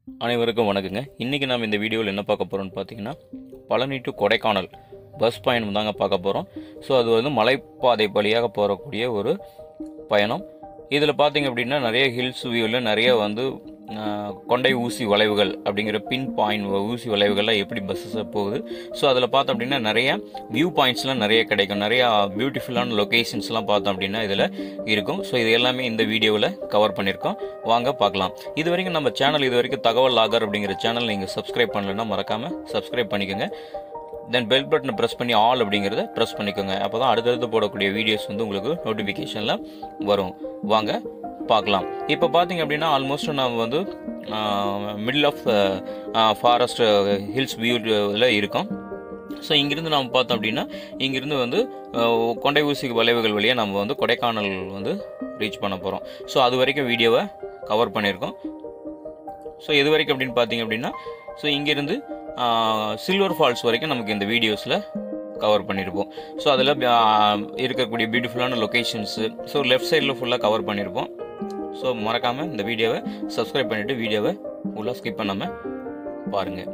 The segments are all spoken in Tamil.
அனைவருக்கும் வணக்கங்க இன்றைக்கி நாம் இந்த வீடியோவில் என்ன பார்க்க போகிறோம்னு பார்த்தீங்கன்னா பழனி டு கொடைக்கானல் பஸ் பயணம் தாங்க பார்க்க போகிறோம் ஸோ அது வந்து மலைப்பாதை வழியாக போகக்கூடிய ஒரு பயணம் இதில் பார்த்தீங்க அப்படின்னா நிறைய ஹில்ஸ் வியூவில் நிறைய வந்து ஆஹ், கொண்டை ஊசி வளைவுகள் அப்படிங்கிற பின் பாயிண்ட் ஊசி வளைவுகள்லாம் எப்படி பஸ்ஸஸ் போகுது ஸோ அதில் பார்த்தோம் அப்படின்னா நிறைய வியூ பாயிண்ட்ஸ்லாம் நிறைய கிடைக்கும் நிறைய பியூட்டிஃபுல்லான லொக்கேஷன்ஸ்லாம் பார்த்தோம் அப்படின்னா இதில் இருக்கும் ஸோ இது எல்லாமே இந்த வீடியோவில் கவர் பண்ணியிருக்கோம் வாங்க பார்க்கலாம் இது வரைக்கும் நம்ம சேனல் இது வரைக்கும் தகவல் லாகர் அப்படிங்கிற சேனல் நீங்கள் சப்ஸ்கிரைப் பண்ணலைன்னா மறக்காமல் சப்ஸ்கிரைப் பண்ணிக்கோங்க தென் பெல் பட்டனை ப்ரெஸ் பண்ணி ஆல் அப்படிங்கிறத ப்ரெஸ் பண்ணிக்கோங்க அப்போ தான் அடுத்தடுத்து போடக்கூடிய வீடியோஸ் வந்து உங்களுக்கு நோட்டிஃபிகேஷனில் வரும் வாங்க பார்க்கலாம் இப்போ பார்த்தீங்க அப்படின்னா ஆல்மோஸ்ட் நம்ம வந்து மிடில் ஆஃப் ஃபாரஸ்ட் ஹில்ஸ் வியூவில் இருக்கோம் ஸோ இங்கிருந்து நம்ம பார்த்தோம் அப்படின்னா இங்கிருந்து வந்து அஹ், கொண்டை ஊசி வளைவுகள் வழியாக நம்ம வந்து கொடைக்கானல் வந்து ரீச் பண்ண போகிறோம் ஸோ அது வரைக்கும் வீடியோவை கவர் பண்ணியிருக்கோம் ஸோ எது வரைக்கும் அப்படின்னு பார்த்தீங்க அப்படின்னா ஸோ இங்கேருந்து சில்வர் ஃபால்ஸ் வரைக்கும் நமக்கு இந்த வீடியோஸில் கவர் பண்ணியிருப்போம் ஸோ அதில் இருக்கக்கூடிய பியூட்டிஃபுல்லான லொக்கேஷன்ஸு ஸோ லெஃப்ட் சைடில் ஃபுல்லாக கவர் பண்ணியிருப்போம் ஸோ மறக்காமல் இந்த வீடியோவை சப்ஸ்கிரைப் பண்ணிவிட்டு வீடியோவை ஃபுல்லாக ஸ்கிப் பண்ணாமல் பாருங்கள்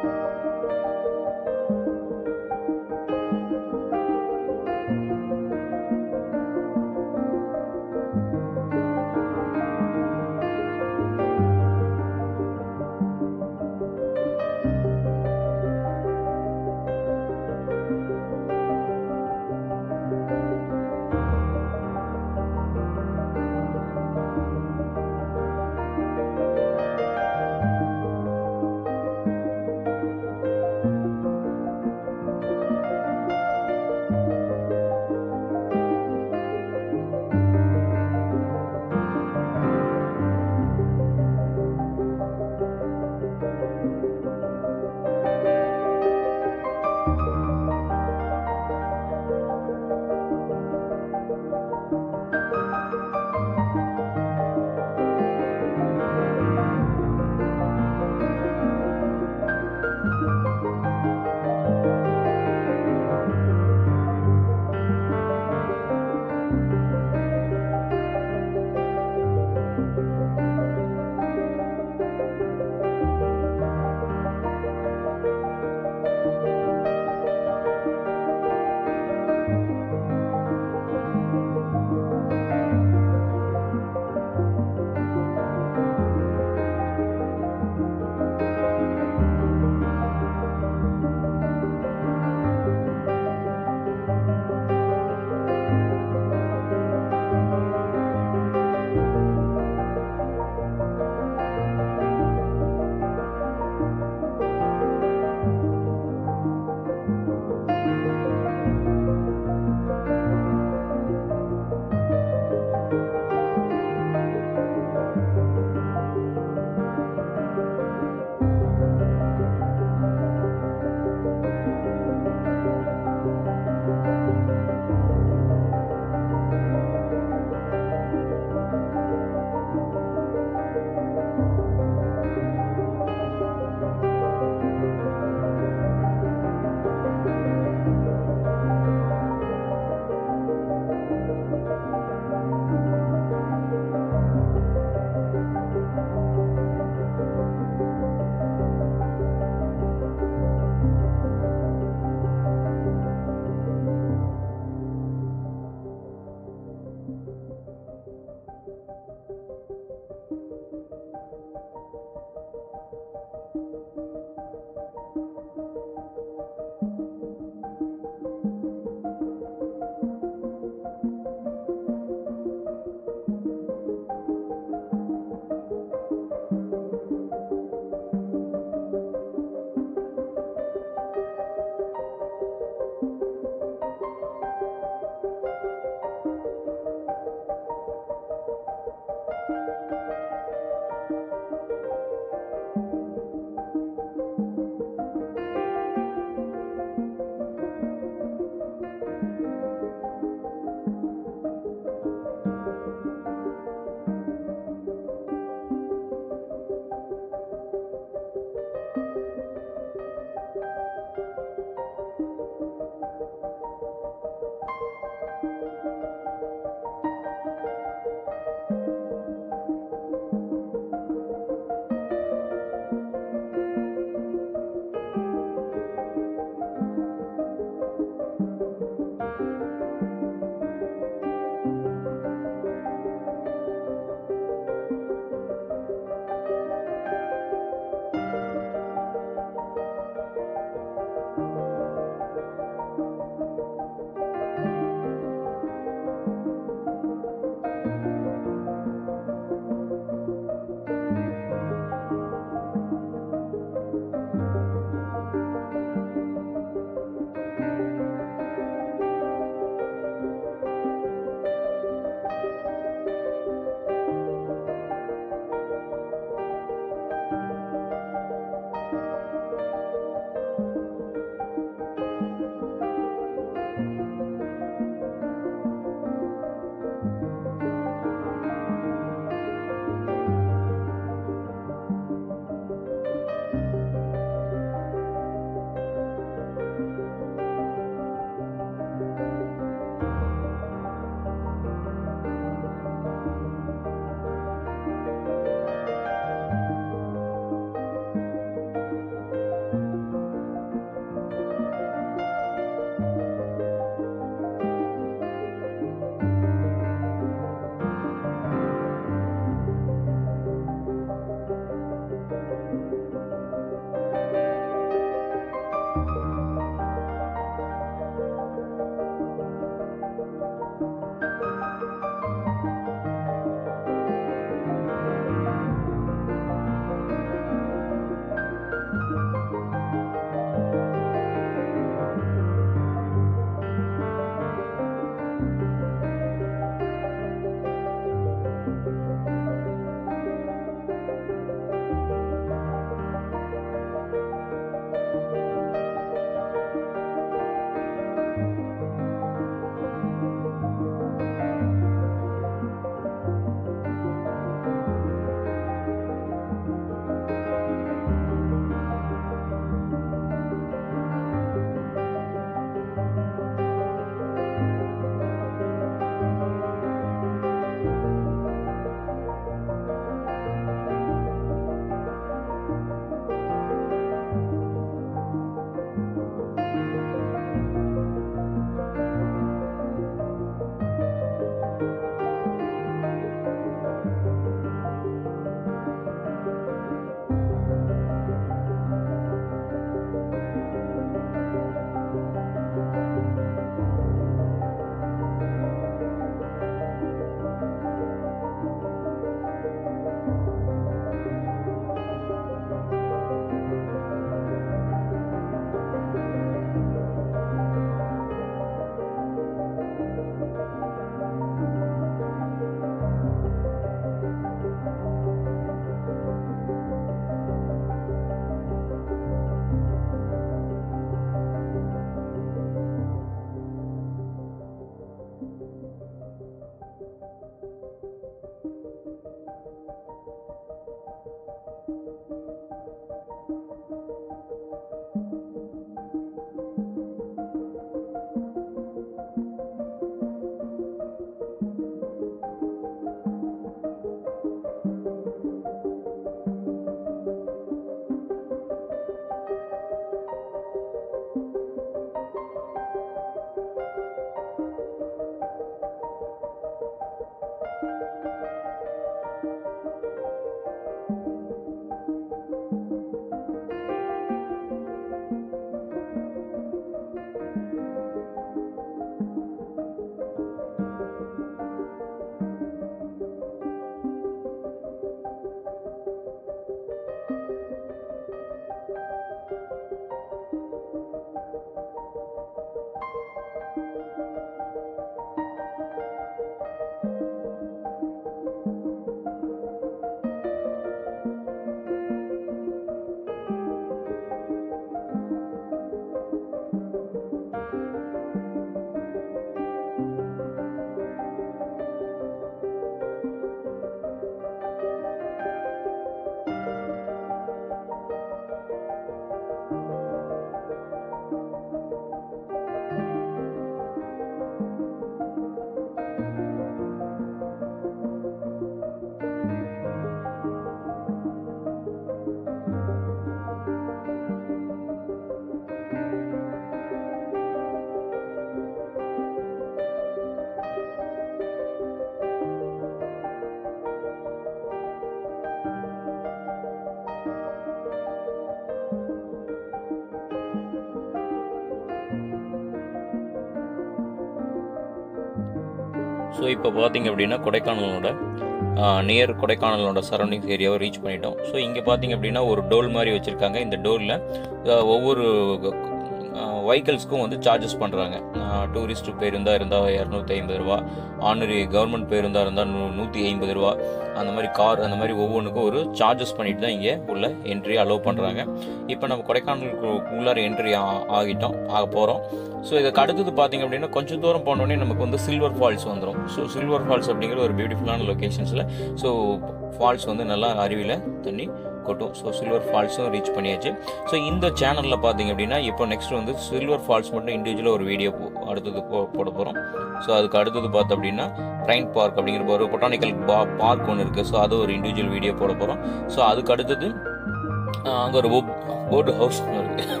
ஸோ இப்போ பார்த்தீங்க அப்படின்னா கொடைக்கானலோட நியர் கொடைக்கானலோட சரௌண்டிங்ஸ் ஏரியாவை ரீச் பண்ணிட்டோம் ஸோ இங்கே பார்த்தீங்க அப்படின்னா ஒரு டோல் மாதிரி வச்சுருக்காங்க இந்த டோலில் ஒவ்வொரு வெஹிக்கிள்ஸ்க்கும் வந்து சார்ஜஸ் பண்ணுறாங்க டூரிஸ்ட் பேருந்தா இருந்தால் இரநூத்தி ஐம்பது ரூபா ஆனரி கவர்மெண்ட் பேருந்தா இருந்தால் நூ நூற்றி ஐம்பது ரூபா அந்த மாதிரி கார் அந்த மாதிரி ஒவ்வொன்றுக்கும் ஒரு சார்ஜஸ் பண்ணிட்டு தான் இங்கே உள்ள என்ட்ரி அலோவ் பண்ணுறாங்க இப்போ நம்ம கொடைக்கானலுக்கு உள்ளார என்ட்ரி ஆகிட்டோம் ஆக போகிறோம் ஸோ இதுக்கு அடுத்தது பார்த்தீங்க அப்படின்னா கொஞ்சம் தூரம் போனோடனே நமக்கு வந்து சில்வர் ஃபால்ஸ் வந்துடும் ஸோ சில்வர் ஃபால்ஸ் அப்படிங்கிற ஒரு பியூட்டிஃபுல்லான லொக்கேஷன்ஸில் ஸோ ஃபால்ஸ் வந்து நல்லா அருவியில் தண்ணி கொட்டும் ஸோ சில்வர் ஃபால்ஸும் ரீச் பண்ணியாச்சு ஸோ இந்த சேனலில் பார்த்தீங்க அப்படின்னா இப்போ நெக்ஸ்ட் வந்து சில்வர் ஃபால்ஸ் மட்டும் இண்டிவிஜுவலாக ஒரு வீடியோ அடுத்தது போ போட போகிறோம் ஸோ அதுக்கு அடுத்தது பார்த்தோம் அப்படின்னா ட்ரைன் பார்க் அப்படிங்கிற ஒரு பொட்டானிக்கல் பா பார்க் ஒன்று இருக்குது ஸோ அது ஒரு இண்டிவிஜுவல் வீடியோ போட போகிறோம் ஸோ அதுக்கு அடுத்தது அங்கே ஒரு போர்டு ஹவுஸ் ஒன்று இருக்குது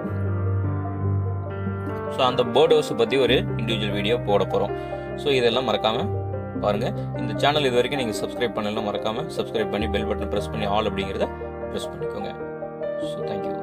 ஸோ அந்த போர்டு ஹவுஸை பற்றி ஒரு இண்டிவிஜுவல் வீடியோ போட போகிறோம் ஸோ இதெல்லாம் மறக்காமல் பாருங்கள் இந்த சேனல் இது வரைக்கும் நீங்கள் சப்ஸ்கிரைப் பண்ணலாம் மறக்காமல் சப்ஸ்கிரைப் பண்ணி பெல் பட்டன் ப்ரெஸ் பண்ணி ஆல் அப்படிங்கிறத ப்ரெஸ் பண்ணிக்கோங்க ஸோ தேங்க்யூ